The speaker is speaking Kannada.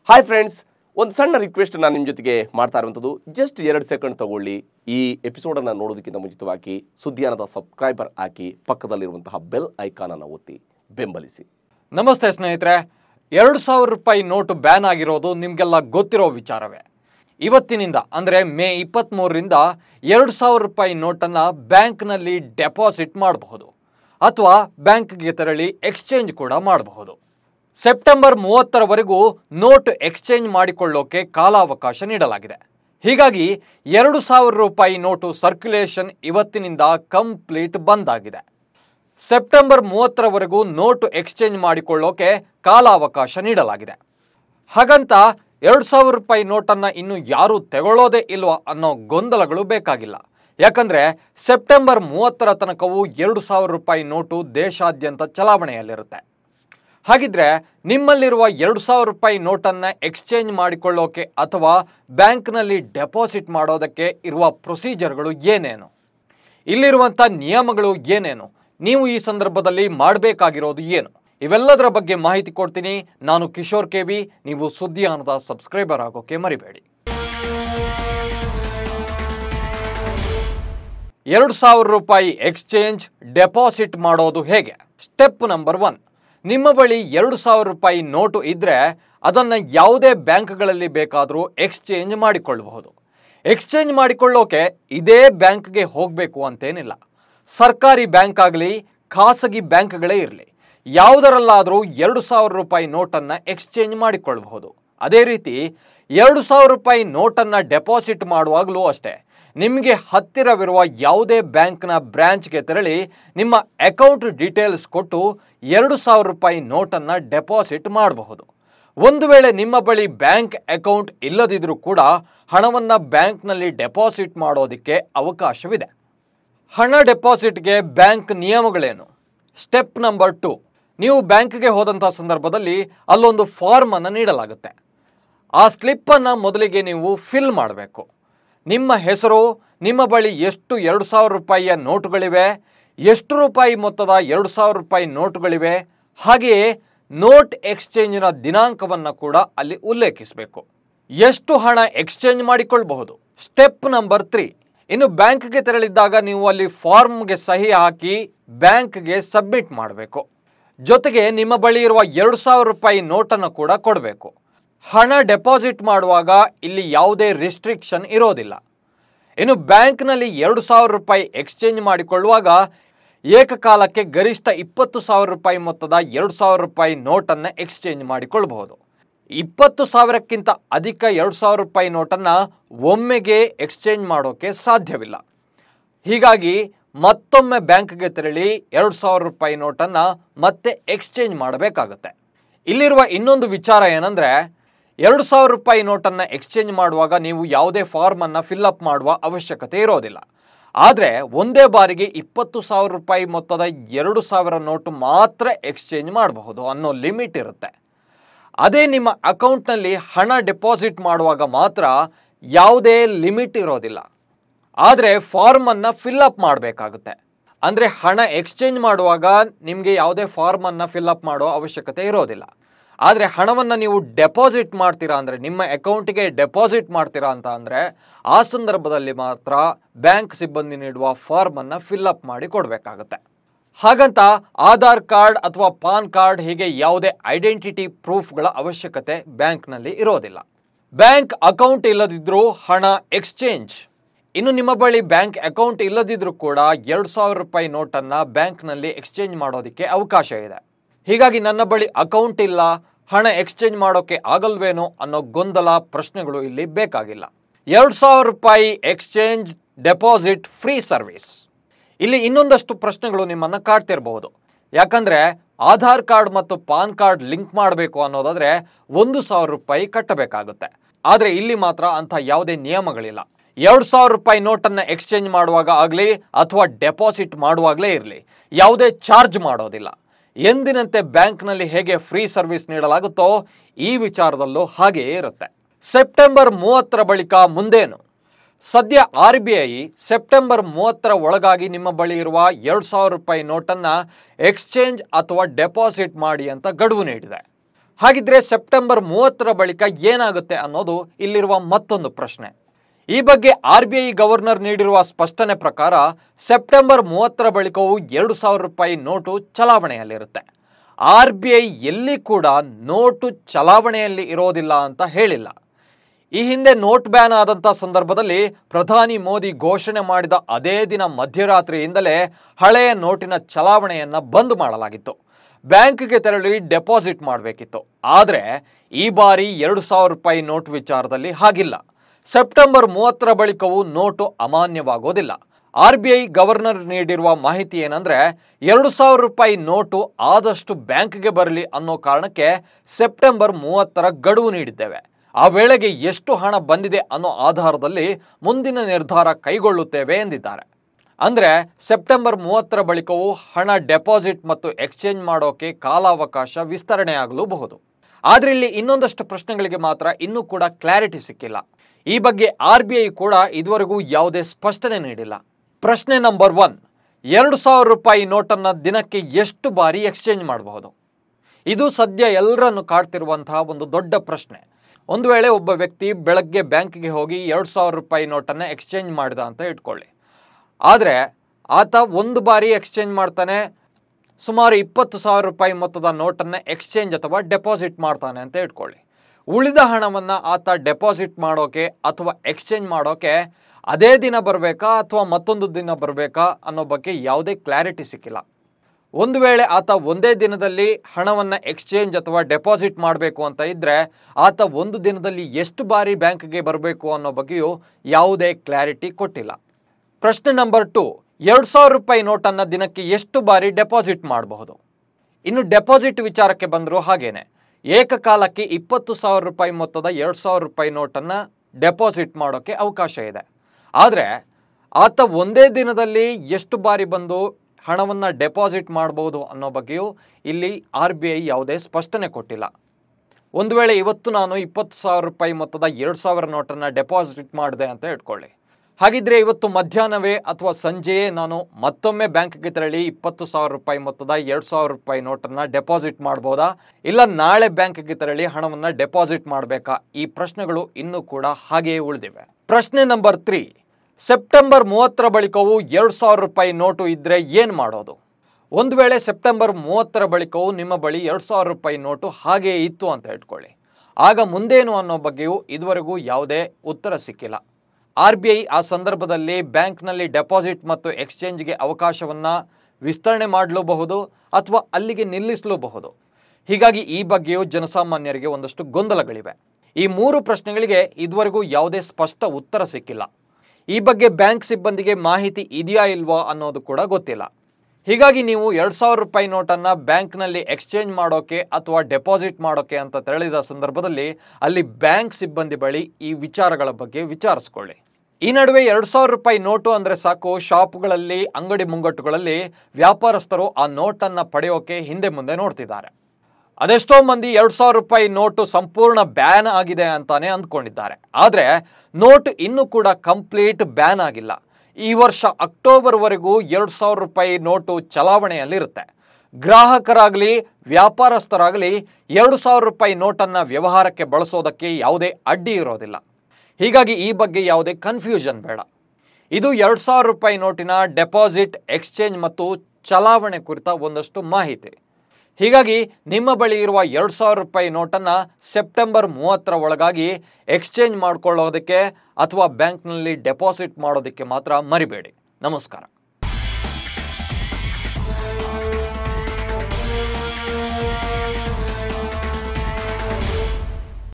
ಹಾಯ್ ಫ್ರೆಂಡ್ಸ್ ಒಂದು ಸಣ್ಣ ರಿಕ್ವೆಸ್ಟ್ ನಾನು ನಿಮ್ಮ ಜೊತೆಗೆ ಮಾಡ್ತಾ ಇರುವಂಥದ್ದು ಜಸ್ಟ್ ಎರಡು ಸೆಕೆಂಡ್ ತಗೊಳ್ಳಿ ಈ ಎಪಿಸೋಡನ್ನು ನೋಡೋದಕ್ಕಿಂತ ಮುಂಚಿತವಾಗಿ ಸುದ್ದಿಯಾನದ ಸಬ್ಸ್ಕ್ರೈಬರ್ ಹಾಕಿ ಪಕ್ಕದಲ್ಲಿರುವಂತಹ ಬೆಲ್ ಐಕಾನನ್ನು ಒತ್ತಿ ಬೆಂಬಲಿಸಿ ನಮಸ್ತೆ ಸ್ನೇಹಿತರೆ ಎರಡು ಸಾವಿರ ರೂಪಾಯಿ ನೋಟು ಬ್ಯಾನ್ ಆಗಿರೋದು ನಿಮಗೆಲ್ಲ ಗೊತ್ತಿರೋ ವಿಚಾರವೇ ಇವತ್ತಿನಿಂದ ಅಂದರೆ ಮೇ ಇಪ್ಪತ್ತ್ಮೂರರಿಂದ ಎರಡು ಸಾವಿರ ರೂಪಾಯಿ ನೋಟನ್ನು ಬ್ಯಾಂಕ್ನಲ್ಲಿ ಡೆಪಾಸಿಟ್ ಮಾಡಬಹುದು ಅಥವಾ ಬ್ಯಾಂಕ್ಗೆ ತೆರಳಿ ಎಕ್ಸ್ಚೇಂಜ್ ಕೂಡ ಮಾಡಬಹುದು ಸೆಪ್ಟೆಂಬರ್ ಮೂವತ್ತರವರೆಗೂ ನೋಟ್ ಎಕ್ಸ್ಚೇಂಜ್ ಮಾಡಿಕೊಳ್ಳೋಕೆ ಕಾಲಾವಕಾಶ ನೀಡಲಾಗಿದೆ ಹೀಗಾಗಿ ಎರಡು ಸಾವಿರ ರೂಪಾಯಿ ನೋಟು ಸರ್ಕ್ಯುಲೇಷನ್ ಇವತ್ತಿನಿಂದ ಕಂಪ್ಲೀಟ್ ಬಂದ್ ಆಗಿದೆ ಸೆಪ್ಟೆಂಬರ್ ಮೂವತ್ತರವರೆಗೂ ನೋಟು ಎಕ್ಸ್ಚೇಂಜ್ ಮಾಡಿಕೊಳ್ಳೋಕೆ ಕಾಲಾವಕಾಶ ನೀಡಲಾಗಿದೆ ಹಾಗಂತ ಎರಡು ಸಾವಿರ ರೂಪಾಯಿ ನೋಟನ್ನು ಇನ್ನು ಯಾರೂ ತಗೊಳ್ಳೋದೇ ಇಲ್ವಾ ಅನ್ನೋ ಗೊಂದಲಗಳು ಬೇಕಾಗಿಲ್ಲ ಯಾಕಂದ್ರೆ ಸೆಪ್ಟೆಂಬರ್ ಮೂವತ್ತರ ತನಕವೂ ಎರಡು ಸಾವಿರ ರೂಪಾಯಿ ನೋಟು ದೇಶಾದ್ಯಂತ ಚಲಾವಣೆಯಲ್ಲಿರುತ್ತೆ ಹಾಗಿದ್ರೆ ನಿಮ್ಮಲ್ಲಿರುವ ಎರಡು ಸಾವಿರ ರೂಪಾಯಿ ನೋಟನ್ನು ಎಕ್ಸ್ಚೇಂಜ್ ಮಾಡಿಕೊಳ್ಳೋಕೆ ಅಥವಾ ಬ್ಯಾಂಕ್ನಲ್ಲಿ ಡೆಪಾಸಿಟ್ ಮಾಡೋದಕ್ಕೆ ಇರುವ ಪ್ರೊಸೀಜರ್ಗಳು ಏನೇನು ಇಲ್ಲಿರುವಂಥ ನಿಯಮಗಳು ಏನೇನು ನೀವು ಈ ಸಂದರ್ಭದಲ್ಲಿ ಮಾಡಬೇಕಾಗಿರೋದು ಏನು ಇವೆಲ್ಲದರ ಬಗ್ಗೆ ಮಾಹಿತಿ ಕೊಡ್ತೀನಿ ನಾನು ಕಿಶೋರ್ ಕೆ ವಿ ನೀವು ಸುದ್ದಿಯಾನದ ಸಬ್ಸ್ಕ್ರೈಬರ್ ಆಗೋಕೆ ಮರಿಬೇಡಿ ಎರಡು ಸಾವಿರ ರೂಪಾಯಿ ಎಕ್ಸ್ಚೇಂಜ್ ಡೆಪಾಸಿಟ್ ಮಾಡೋದು ಹೇಗೆ ಸ್ಟೆಪ್ ನಂಬರ್ ಒನ್ ನಿಮ್ಮ ಬಳಿ ಎರಡು ಸಾವಿರ ರೂಪಾಯಿ ನೋಟು ಇದ್ರೆ ಅದನ್ನು ಯಾವುದೇ ಬ್ಯಾಂಕ್ಗಳಲ್ಲಿ ಬೇಕಾದರೂ ಎಕ್ಸ್ಚೇಂಜ್ ಮಾಡಿಕೊಳ್ಳಬಹುದು ಎಕ್ಸ್ಚೇಂಜ್ ಮಾಡಿಕೊಳ್ಳೋಕೆ ಇದೇ ಬ್ಯಾಂಕ್ಗೆ ಹೋಗಬೇಕು ಅಂತೇನಿಲ್ಲ ಸರ್ಕಾರಿ ಬ್ಯಾಂಕ್ ಆಗಲಿ ಖಾಸಗಿ ಬ್ಯಾಂಕ್ಗಳೇ ಇರಲಿ ಯಾವುದರಲ್ಲಾದರೂ ಎರಡು ಸಾವಿರ ರೂಪಾಯಿ ನೋಟನ್ನು ಎಕ್ಸ್ಚೇಂಜ್ ಮಾಡಿಕೊಳ್ಳಬಹುದು ಅದೇ ರೀತಿ ಎರಡು ಸಾವಿರ ರೂಪಾಯಿ ನೋಟನ್ನು ಡೆಪಾಸಿಟ್ ಮಾಡುವಾಗಲೂ ಅಷ್ಟೇ ನಿಮಗೆ ಹತ್ತಿರವಿರುವ ಯಾವುದೇ ಬ್ಯಾಂಕ್ನ ಬ್ರಾಂಚ್ಗೆ ತೆರಳಿ ನಿಮ್ಮ ಅಕೌಂಟ್ ಡೀಟೇಲ್ಸ್ ಕೊಟ್ಟು ಎರಡು ಸಾವಿರ ರೂಪಾಯಿ ನೋಟನ್ನು ಡೆಪಾಸಿಟ್ ಮಾಡಬಹುದು ಒಂದು ವೇಳೆ ನಿಮ್ಮ ಬಳಿ ಬ್ಯಾಂಕ್ ಅಕೌಂಟ್ ಇಲ್ಲದಿದ್ರೂ ಕೂಡ ಹಣವನ್ನು ಬ್ಯಾಂಕ್ನಲ್ಲಿ ಡೆಪಾಸಿಟ್ ಮಾಡೋದಕ್ಕೆ ಅವಕಾಶವಿದೆ ಹಣ ಡೆಪಾಸಿಟ್ಗೆ ಬ್ಯಾಂಕ್ ನಿಯಮಗಳೇನು ಸ್ಟೆಪ್ ನಂಬರ್ ಟು ನೀವು ಬ್ಯಾಂಕ್ಗೆ ಹೋದಂಥ ಸಂದರ್ಭದಲ್ಲಿ ಅಲ್ಲೊಂದು ಫಾರ್ಮ್ ಅನ್ನು ನೀಡಲಾಗುತ್ತೆ ಆ ಸ್ಲಿಪ್ಪನ್ನು ಮೊದಲಿಗೆ ನೀವು ಫಿಲ್ ಮಾಡಬೇಕು ನಿಮ್ಮ ಹೆಸರು ನಿಮ್ಮ ಬಳಿ ಎಷ್ಟು ಎರಡು ಸಾವಿರ ರೂಪಾಯಿಯ ನೋಟುಗಳಿವೆ ಎಷ್ಟು ರೂಪಾಯಿ ಮೊತ್ತದ ಎರಡು ಸಾವಿರ ರೂಪಾಯಿ ನೋಟುಗಳಿವೆ ಹಾಗೆಯೇ ನೋಟ್ ಎಕ್ಸ್ಚೇಂಜಿನ ದಿನಾಂಕವನ್ನು ಕೂಡ ಅಲ್ಲಿ ಉಲ್ಲೇಖಿಸಬೇಕು ಎಷ್ಟು ಹಣ ಎಕ್ಸ್ಚೇಂಜ್ ಮಾಡಿಕೊಳ್ಳಬಹುದು ಸ್ಟೆಪ್ ನಂಬರ್ ತ್ರೀ ಇನ್ನು ಬ್ಯಾಂಕ್ಗೆ ತೆರಳಿದ್ದಾಗ ನೀವು ಅಲ್ಲಿ ಫಾರ್ಮ್ಗೆ ಸಹಿ ಹಾಕಿ ಬ್ಯಾಂಕ್ಗೆ ಸಬ್ಮಿಟ್ ಮಾಡಬೇಕು ಜೊತೆಗೆ ನಿಮ್ಮ ಬಳಿ ಇರುವ ಎರಡು ಸಾವಿರ ರೂಪಾಯಿ ನೋಟನ್ನು ಕೂಡ ಕೊಡಬೇಕು ಹಣ ಡೆಪಾಸಿಟ್ ಮಾಡುವಾಗ ಇಲ್ಲಿ ಯಾವುದೇ ರಿಸ್ಟ್ರಿಕ್ಷನ್ ಇರೋದಿಲ್ಲ ಇನ್ನು ಬ್ಯಾಂಕ್ನಲ್ಲಿ ಎರಡು ಸಾವಿರ ರೂಪಾಯಿ ಎಕ್ಸ್ಚೇಂಜ್ ಮಾಡಿಕೊಳ್ಳುವಾಗ ಏಕಕಾಲಕ್ಕೆ ಗರಿಷ್ಠ ಇಪ್ಪತ್ತು ಸಾವಿರ ರೂಪಾಯಿ ಮೊತ್ತದ ಎರಡು ಸಾವಿರ ರೂಪಾಯಿ ನೋಟನ್ನು ಎಕ್ಸ್ಚೇಂಜ್ ಮಾಡಿಕೊಳ್ಳಬಹುದು ಇಪ್ಪತ್ತು ಸಾವಿರಕ್ಕಿಂತ ಅಧಿಕ ಎರಡು ಸಾವಿರ ರೂಪಾಯಿ ನೋಟನ್ನು ಒಮ್ಮೆಗೆ ಎಕ್ಸ್ಚೇಂಜ್ ಮಾಡೋಕೆ ಸಾಧ್ಯವಿಲ್ಲ ಹೀಗಾಗಿ ಮತ್ತೊಮ್ಮೆ ಬ್ಯಾಂಕ್ಗೆ ತೆರಳಿ ಎರಡು ಸಾವಿರ ರೂಪಾಯಿ ನೋಟನ್ನು ಮತ್ತೆ ಎಕ್ಸ್ಚೇಂಜ್ ಮಾಡಬೇಕಾಗುತ್ತೆ ಇಲ್ಲಿರುವ ಇನ್ನೊಂದು ವಿಚಾರ ಏನಂದರೆ ಎರಡು ಸಾವಿರ ರೂಪಾಯಿ ನೋಟನ್ನು ಎಕ್ಸ್ಚೇಂಜ್ ಮಾಡುವಾಗ ನೀವು ಯಾವುದೇ ಫಾರ್ಮನ್ನು ಫಿಲ್ಅಪ್ ಮಾಡುವ ಅವಶ್ಯಕತೆ ಇರೋದಿಲ್ಲ ಆದರೆ ಒಂದೇ ಬಾರಿಗೆ ಇಪ್ಪತ್ತು ಸಾವಿರ ರೂಪಾಯಿ ಮೊತ್ತದ ಎರಡು ಸಾವಿರ ನೋಟು ಮಾತ್ರ ಎಕ್ಸ್ಚೇಂಜ್ ಮಾಡಬಹುದು ಅನ್ನೋ ಲಿಮಿಟ್ ಇರುತ್ತೆ ಅದೇ ನಿಮ್ಮ ಅಕೌಂಟ್ನಲ್ಲಿ ಹಣ ಡೆಪಾಸಿಟ್ ಮಾಡುವಾಗ ಮಾತ್ರ ಯಾವುದೇ ಲಿಮಿಟ್ ಇರೋದಿಲ್ಲ ಆದರೆ ಫಾರ್ಮನ್ನು ಫಿಲ್ಅಪ್ ಮಾಡಬೇಕಾಗುತ್ತೆ ಅಂದರೆ ಹಣ ಎಕ್ಸ್ಚೇಂಜ್ ಮಾಡುವಾಗ ನಿಮಗೆ ಯಾವುದೇ ಫಾರ್ಮನ್ನು ಫಿಲ್ಅಪ್ ಮಾಡೋ ಅವಶ್ಯಕತೆ ಇರೋದಿಲ್ಲ ಆದರೆ ಹಣವನ್ನು ನೀವು ಡೆಪಾಸಿಟ್ ಮಾಡ್ತೀರಾ ಅಂದರೆ ನಿಮ್ಮ ಅಕೌಂಟಿಗೆ ಡೆಪಾಸಿಟ್ ಮಾಡ್ತೀರಾ ಅಂತ ಅಂದರೆ ಆ ಸಂದರ್ಭದಲ್ಲಿ ಮಾತ್ರ ಬ್ಯಾಂಕ್ ಸಿಬ್ಬಂದಿ ನೀಡುವ ಫಾರ್ಮನ್ನು ಫಿಲ್ಅಪ್ ಮಾಡಿ ಕೊಡಬೇಕಾಗುತ್ತೆ ಹಾಗಂತ ಆಧಾರ್ ಕಾರ್ಡ್ ಅಥವಾ ಪಾನ್ ಕಾರ್ಡ್ ಹೀಗೆ ಯಾವುದೇ ಐಡೆಂಟಿಟಿ ಪ್ರೂಫ್ಗಳ ಅವಶ್ಯಕತೆ ಬ್ಯಾಂಕ್ನಲ್ಲಿ ಇರೋದಿಲ್ಲ ಬ್ಯಾಂಕ್ ಅಕೌಂಟ್ ಇಲ್ಲದಿದ್ರೂ ಹಣ ಎಕ್ಸ್ಚೇಂಜ್ ಇನ್ನು ನಿಮ್ಮ ಬಳಿ ಬ್ಯಾಂಕ್ ಅಕೌಂಟ್ ಇಲ್ಲದಿದ್ರೂ ಕೂಡ ಎರಡು ಸಾವಿರ ರೂಪಾಯಿ ನೋಟನ್ನು ಬ್ಯಾಂಕ್ನಲ್ಲಿ ಎಕ್ಸ್ಚೇಂಜ್ ಮಾಡೋದಕ್ಕೆ ಅವಕಾಶ ಇದೆ ಹೀಗಾಗಿ ನನ್ನ ಬಳಿ ಅಕೌಂಟ್ ಇಲ್ಲ ಹಣ ಎಕ್ಸ್ಚೇಂಜ್ ಮಾಡೋಕೆ ಆಗಲ್ವೇನೋ ಅನ್ನೋ ಗೊಂದಲ ಪ್ರಶ್ನೆಗಳು ಇಲ್ಲಿ ಬೇಕಾಗಿಲ್ಲ ಎರಡು ಸಾವಿರ ರೂಪಾಯಿ ಎಕ್ಸ್ಚೇಂಜ್ ಡೆಪಾಸಿಟ್ ಫ್ರೀ ಸರ್ವಿಸ್ ಇಲ್ಲಿ ಇನ್ನೊಂದಷ್ಟು ಪ್ರಶ್ನೆಗಳು ನಿಮ್ಮನ್ನು ಕಾಡ್ತಿರಬಹುದು ಯಾಕಂದ್ರೆ ಆಧಾರ್ ಕಾರ್ಡ್ ಮತ್ತು ಪಾನ್ ಕಾರ್ಡ್ ಲಿಂಕ್ ಮಾಡಬೇಕು ಅನ್ನೋದಾದ್ರೆ ಒಂದು ಸಾವಿರ ರೂಪಾಯಿ ಕಟ್ಟಬೇಕಾಗುತ್ತೆ ಆದರೆ ಇಲ್ಲಿ ಮಾತ್ರ ಅಂಥ ಯಾವುದೇ ನಿಯಮಗಳಿಲ್ಲ ಎರಡು ಸಾವಿರ ರೂಪಾಯಿ ನೋಟನ್ನು ಎಕ್ಸ್ಚೇಂಜ್ ಮಾಡುವಾಗ ಆಗಲಿ ಅಥವಾ ಡೆಪಾಸಿಟ್ ಮಾಡುವಾಗಲೇ ಇರಲಿ ಯಾವುದೇ ಚಾರ್ಜ್ ಮಾಡೋದಿಲ್ಲ ಎಂದಿನಂತೆ ಬ್ಯಾಂಕ್ನಲ್ಲಿ ಹೇಗೆ ಫ್ರೀ ಸರ್ವಿಸ್ ನೀಡಲಾಗುತ್ತೋ ಈ ವಿಚಾರದಲ್ಲೂ ಹಾಗೆಯೇ ಇರುತ್ತೆ ಸೆಪ್ಟೆಂಬರ್ ಮೂವತ್ತರ ಬಳಿಕ ಮುಂದೇನು ಸದ್ಯ ಆರ್ ಬಿ ಐ ಸೆಪ್ಟೆಂಬರ್ ಮೂವತ್ತರ ಒಳಗಾಗಿ ನಿಮ್ಮ ಬಳಿ ಇರುವ ಎರಡು ಸಾವಿರ ರೂಪಾಯಿ ನೋಟನ್ನು ಎಕ್ಸ್ಚೇಂಜ್ ಅಥವಾ ಡೆಪಾಸಿಟ್ ಮಾಡಿ ಅಂತ ಗಡುವು ನೀಡಿದೆ ಹಾಗಿದ್ರೆ ಸೆಪ್ಟೆಂಬರ್ ಮೂವತ್ತರ ಬಳಿಕ ಏನಾಗುತ್ತೆ ಅನ್ನೋದು ಇಲ್ಲಿರುವ ಮತ್ತೊಂದು ಪ್ರಶ್ನೆ ಈ ಬಗ್ಗೆ ಆರ್ ಬಿ ಐ ಗವರ್ನರ್ ನೀಡಿರುವ ಸ್ಪಷ್ಟನೆ ಪ್ರಕಾರ ಸೆಪ್ಟೆಂಬರ್ ಮೂವತ್ತರ ಬಳಿಕವೂ ಎರಡು ಸಾವಿರ ರೂಪಾಯಿ ನೋಟು ಚಲಾವಣೆಯಲ್ಲಿರುತ್ತೆ ಆರ್ ಬಿ ಐ ಎಲ್ಲಿ ಕೂಡ ನೋಟು ಚಲಾವಣೆಯಲ್ಲಿ ಇರೋದಿಲ್ಲ ಅಂತ ಹೇಳಿಲ್ಲ ಈ ಹಿಂದೆ ನೋಟ್ ಬ್ಯಾನ್ ಆದಂಥ ಸಂದರ್ಭದಲ್ಲಿ ಪ್ರಧಾನಿ ಮೋದಿ ಘೋಷಣೆ ಮಾಡಿದ ಅದೇ ದಿನ ಮಧ್ಯರಾತ್ರಿಯಿಂದಲೇ ಹಳೆಯ ನೋಟಿನ ಚಲಾವಣೆಯನ್ನ ಬಂದ್ ಮಾಡಲಾಗಿತ್ತು ಬ್ಯಾಂಕ್ಗೆ ತೆರಳಿ ಡೆಪಾಸಿಟ್ ಮಾಡಬೇಕಿತ್ತು ಆದರೆ ಈ ಬಾರಿ ಎರಡು ಸಾವಿರ ರೂಪಾಯಿ ನೋಟ್ ವಿಚಾರದಲ್ಲಿ ಹಾಗಿಲ್ಲ ಸೆಪ್ಟೆಂಬರ್ ಮೂವತ್ತರ ಬಳಿಕವೂ ನೋಟು ಅಮಾನ್ಯವಾಗೋದಿಲ್ಲ ಆರ್ ಬಿ ಐ ಗವರ್ನರ್ ನೀಡಿರುವ ಮಾಹಿತಿ ಏನಂದ್ರೆ ಎರಡು ಸಾವಿರ ರೂಪಾಯಿ ನೋಟು ಆದಷ್ಟು ಬ್ಯಾಂಕ್ಗೆ ಬರಲಿ ಅನ್ನೋ ಕಾರಣಕ್ಕೆ ಸೆಪ್ಟೆಂಬರ್ ಮೂವತ್ತರ ಗಡುವು ನೀಡಿದ್ದೇವೆ ಆ ವೇಳೆಗೆ ಎಷ್ಟು ಹಣ ಬಂದಿದೆ ಅನ್ನೋ ಆಧಾರದಲ್ಲಿ ಮುಂದಿನ ನಿರ್ಧಾರ ಕೈಗೊಳ್ಳುತ್ತೇವೆ ಎಂದಿದ್ದಾರೆ ಅಂದ್ರೆ ಸೆಪ್ಟೆಂಬರ್ ಮೂವತ್ತರ ಬಳಿಕವೂ ಹಣ ಡೆಪಾಸಿಟ್ ಮತ್ತು ಎಕ್ಸ್ಚೇಂಜ್ ಮಾಡೋಕೆ ಕಾಲಾವಕಾಶ ವಿಸ್ತರಣೆಯಾಗಲೂಬಹುದು ಆದ್ರೆ ಇಲ್ಲಿ ಇನ್ನೊಂದಷ್ಟು ಪ್ರಶ್ನೆಗಳಿಗೆ ಮಾತ್ರ ಇನ್ನೂ ಕೂಡ ಕ್ಲಾರಿಟಿ ಸಿಕ್ಕಿಲ್ಲ ಈ ಬಗ್ಗೆ ಆರ್ ಬಿ ಐ ಕೂಡ ಇದುವರೆಗೂ ಯಾವುದೇ ಸ್ಪಷ್ಟನೆ ನೀಡಿಲ್ಲ ಪ್ರಶ್ನೆ ನಂಬರ್ ಒನ್ ಎರಡು ಸಾವಿರ ರೂಪಾಯಿ ನೋಟನ್ನು ದಿನಕ್ಕೆ ಎಷ್ಟು ಬಾರಿ ಎಕ್ಸ್ಚೇಂಜ್ ಮಾಡಬಹುದು ಇದು ಸದ್ಯ ಎಲ್ಲರನ್ನು ಕಾಡ್ತಿರುವಂತಹ ಒಂದು ದೊಡ್ಡ ಪ್ರಶ್ನೆ ಒಂದು ವೇಳೆ ಒಬ್ಬ ವ್ಯಕ್ತಿ ಬೆಳಗ್ಗೆ ಬ್ಯಾಂಕ್ಗೆ ಹೋಗಿ ಎರಡು ಸಾವಿರ ರೂಪಾಯಿ ನೋಟನ್ನು ಎಕ್ಸ್ಚೇಂಜ್ ಮಾಡಿದ ಅಂತ ಇಟ್ಕೊಳ್ಳಿ ಆದರೆ ಆತ ಒಂದು ಬಾರಿ ಎಕ್ಸ್ಚೇಂಜ್ ಮಾಡ್ತಾನೆ ಸುಮಾರು ಇಪ್ಪತ್ತು ಸಾವಿರ ರೂಪಾಯಿ ಮೊತ್ತದ ನೋಟನ್ನು ಎಕ್ಸ್ಚೇಂಜ್ ಅಥವಾ ಡೆಪಾಸಿಟ್ ಮಾಡ್ತಾನೆ ಅಂತ ಇಟ್ಕೊಳ್ಳಿ ಉಳಿದ ಹಣವನ್ನು ಆತ ಡೆಪಾಸಿಟ್ ಮಾಡೋಕೆ ಅಥವಾ ಎಕ್ಸ್ಚೇಂಜ್ ಮಾಡೋಕೆ ಅದೇ ದಿನ ಬರಬೇಕಾ ಅಥವಾ ಮತ್ತೊಂದು ದಿನ ಬರಬೇಕಾ ಅನ್ನೋ ಬಗ್ಗೆ ಯಾವುದೇ ಕ್ಲಾರಿಟಿ ಸಿಕ್ಕಿಲ್ಲ ಒಂದು ವೇಳೆ ಆತ ಒಂದೇ ದಿನದಲ್ಲಿ ಹಣವನ್ನು ಎಕ್ಸ್ಚೇಂಜ್ ಅಥವಾ ಡೆಪಾಸಿಟ್ ಮಾಡಬೇಕು ಅಂತ ಇದ್ದರೆ ಆತ ಒಂದು ದಿನದಲ್ಲಿ ಎಷ್ಟು ಬಾರಿ ಬ್ಯಾಂಕ್ಗೆ ಬರಬೇಕು ಅನ್ನೋ ಬಗ್ಗೆಯೂ ಯಾವುದೇ ಕ್ಲಾರಿಟಿ ಕೊಟ್ಟಿಲ್ಲ ಪ್ರಶ್ನೆ ನಂಬರ್ ಟು ಎರಡು ಸಾವಿರ ರೂಪಾಯಿ ನೋಟನ್ನು ದಿನಕ್ಕೆ ಎಷ್ಟು ಬಾರಿ ಡೆಪಾಸಿಟ್ ಮಾಡಬಹುದು ಇನ್ನು ಡೆಪಾಸಿಟ್ ವಿಚಾರಕ್ಕೆ ಬಂದರೂ ಹಾಗೇನೆ ಏಕಕಾಲಕ್ಕೆ ಇಪ್ಪತ್ತು ಸಾವಿರ ರೂಪಾಯಿ ಮೊತ್ತದ ಎರಡು ಸಾವಿರ ರೂಪಾಯಿ ನೋಟನ್ನು ಡೆಪಾಸಿಟ್ ಮಾಡೋಕ್ಕೆ ಅವಕಾಶ ಇದೆ ಆದರೆ ಆತ ಒಂದೇ ದಿನದಲ್ಲಿ ಎಷ್ಟು ಬಾರಿ ಬಂದು ಹಣವನ್ನು ಡೆಪಾಸಿಟ್ ಮಾಡಬಹುದು ಅನ್ನೋ ಬಗ್ಗೆಯೂ ಇಲ್ಲಿ ಆರ್ ಬಿ ಐ ಯಾವುದೇ ಸ್ಪಷ್ಟನೆ ಕೊಟ್ಟಿಲ್ಲ ಒಂದು ವೇಳೆ ಇವತ್ತು ನಾನು ಇಪ್ಪತ್ತು ಸಾವಿರ ರೂಪಾಯಿ ಮೊತ್ತದ ಎರಡು ಸಾವಿರ ನೋಟನ್ನು ಡೆಪಾಸಿಟ್ ಮಾಡಿದೆ ಅಂತ ಇಟ್ಕೊಳ್ಳಿ ಹಾಗಿದ್ರೆ ಇವತ್ತು ಮಧ್ಯಾಹ್ನವೇ ಅಥವಾ ಸಂಜೆಯೇ ನಾನು ಮತ್ತೊಮ್ಮೆ ಬ್ಯಾಂಕ್ಗೆ ತೆರಳಿ ಇಪ್ಪತ್ತು ಸಾವಿರ ರೂಪಾಯಿ ಮೊತ್ತದ ಎರಡು ಸಾವಿರ ರೂಪಾಯಿ ನೋಟನ್ನು ಡೆಪಾಸಿಟ್ ಮಾಡ್ಬೋದಾ ಇಲ್ಲ ನಾಳೆ ಬ್ಯಾಂಕ್ಗೆ ತೆರಳಿ ಹಣವನ್ನು ಡೆಪಾಸಿಟ್ ಮಾಡಬೇಕಾ ಈ ಪ್ರಶ್ನೆಗಳು ಇನ್ನೂ ಕೂಡ ಹಾಗೆಯೇ ಉಳಿದಿವೆ ಪ್ರಶ್ನೆ ನಂಬರ್ ತ್ರೀ ಸೆಪ್ಟೆಂಬರ್ ಮೂವತ್ತರ ಬಳಿಕವೂ ಎರಡು ಸಾವಿರ ರೂಪಾಯಿ ನೋಟು ಇದ್ರೆ ಏನು ಮಾಡೋದು ಒಂದು ವೇಳೆ ಸೆಪ್ಟೆಂಬರ್ ಮೂವತ್ತರ ಬಳಿಕವೂ ನಿಮ್ಮ ಬಳಿ ಎರಡು ಸಾವಿರ ರೂಪಾಯಿ ನೋಟು ಹಾಗೆಯೇ ಇತ್ತು ಅಂತ ಇಟ್ಕೊಳ್ಳಿ ಆಗ ಮುಂದೇನು ಅನ್ನೋ ಬಗ್ಗೆಯೂ ಇದುವರೆಗೂ ಯಾವುದೇ ಉತ್ತರ ಸಿಕ್ಕಿಲ್ಲ ಆರ್ ಬಿ ಐ ಆ ಸಂದರ್ಭದಲ್ಲಿ ಬ್ಯಾಂಕ್ನಲ್ಲಿ ಡೆಪಾಸಿಟ್ ಮತ್ತು ಎಕ್ಸ್ಚೇಂಜ್ಗೆ ಅವಕಾಶವನ್ನು ವಿಸ್ತರಣೆ ಮಾಡಲೂಬಹುದು ಅಥವಾ ಅಲ್ಲಿಗೆ ನಿಲ್ಲಿಸಲೂಬಹುದು ಹೀಗಾಗಿ ಈ ಬಗ್ಗೆಯೂ ಜನಸಾಮಾನ್ಯರಿಗೆ ಒಂದಷ್ಟು ಗೊಂದಲಗಳಿವೆ ಈ ಮೂರು ಪ್ರಶ್ನೆಗಳಿಗೆ ಇದುವರೆಗೂ ಯಾವುದೇ ಸ್ಪಷ್ಟ ಉತ್ತರ ಸಿಕ್ಕಿಲ್ಲ ಈ ಬಗ್ಗೆ ಬ್ಯಾಂಕ್ ಸಿಬ್ಬಂದಿಗೆ ಮಾಹಿತಿ ಇದೆಯಾ ಇಲ್ವಾ ಅನ್ನೋದು ಕೂಡ ಗೊತ್ತಿಲ್ಲ ಹೀಗಾಗಿ ನೀವು ಎರಡು ಸಾವಿರ ರೂಪಾಯಿ ನೋಟನ್ನು ಬ್ಯಾಂಕ್ನಲ್ಲಿ ಎಕ್ಸ್ಚೇಂಜ್ ಮಾಡೋಕೆ ಅಥವಾ ಡೆಪಾಸಿಟ್ ಮಾಡೋಕೆ ಅಂತ ತೆರಳಿದ ಸಂದರ್ಭದಲ್ಲಿ ಅಲ್ಲಿ ಬ್ಯಾಂಕ್ ಸಿಬ್ಬಂದಿ ಬಳಿ ಈ ವಿಚಾರಗಳ ಬಗ್ಗೆ ವಿಚಾರಿಸ್ಕೊಳ್ಳಿ ಈ ನಡುವೆ ಎರಡು ಸಾವಿರ ರೂಪಾಯಿ ನೋಟು ಅಂದರೆ ಸಾಕು ಶಾಪ್ಗಳಲ್ಲಿ ಅಂಗಡಿ ಮುಂಗಟ್ಟುಗಳಲ್ಲಿ ವ್ಯಾಪಾರಸ್ಥರು ಆ ನೋಟನ್ನು ಪಡೆಯೋಕೆ ಹಿಂದೆ ಮುಂದೆ ನೋಡ್ತಿದ್ದಾರೆ ಅದೆಷ್ಟೋ ಮಂದಿ ಎರಡು ಸಾವಿರ ರೂಪಾಯಿ ನೋಟು ಸಂಪೂರ್ಣ ಬ್ಯಾನ್ ಆಗಿದೆ ಅಂತಾನೆ ಅಂದ್ಕೊಂಡಿದ್ದಾರೆ ಆದರೆ ನೋಟು ಇನ್ನೂ ಕೂಡ ಕಂಪ್ಲೀಟ್ ಬ್ಯಾನ್ ಆಗಿಲ್ಲ ಈ ವರ್ಷ ಅಕ್ಟೋಬರ್ವರೆಗೂ ಎರಡು ಸಾವಿರ ರೂಪಾಯಿ ನೋಟು ಚಲಾವಣೆಯಲ್ಲಿರುತ್ತೆ ಗ್ರಾಹಕರಾಗಲಿ ವ್ಯಾಪಾರಸ್ಥರಾಗಲಿ ಎರಡು ಸಾವಿರ ರೂಪಾಯಿ ನೋಟನ್ನು ವ್ಯವಹಾರಕ್ಕೆ ಬಳಸೋದಕ್ಕೆ ಯಾವುದೇ ಅಡ್ಡಿ ಇರೋದಿಲ್ಲ ಹೀಗಾಗಿ ಈ ಬಗ್ಗೆ ಯಾವುದೇ ಕನ್ಫ್ಯೂಷನ್ ಬೇಡ ಇದು ಎರಡು ಸಾವಿರ ರೂಪಾಯಿ ನೋಟಿನ ಡೆಪಾಸಿಟ್ ಎಕ್ಸ್ಚೇಂಜ್ ಮತ್ತು ಚಲಾವಣೆ ಕುರಿತ ಒಂದಷ್ಟು ಮಾಹಿತಿ ಹೀಗಾಗಿ ನಿಮ್ಮ ಬಳಿ ಇರುವ ಎರಡು ಸಾವಿರ ರೂಪಾಯಿ ನೋಟನ್ನು ಸೆಪ್ಟೆಂಬರ್ ಮೂವತ್ತರ ಒಳಗಾಗಿ ಎಕ್ಸ್ಚೇಂಜ್ ಮಾಡ್ಕೊಳ್ಳೋದಕ್ಕೆ ಅಥವಾ ಬ್ಯಾಂಕ್ನಲ್ಲಿ ಡೆಪಾಸಿಟ್ ಮಾಡೋದಕ್ಕೆ ಮಾತ್ರ ಮರಿಬೇಡಿ ನಮಸ್ಕಾರ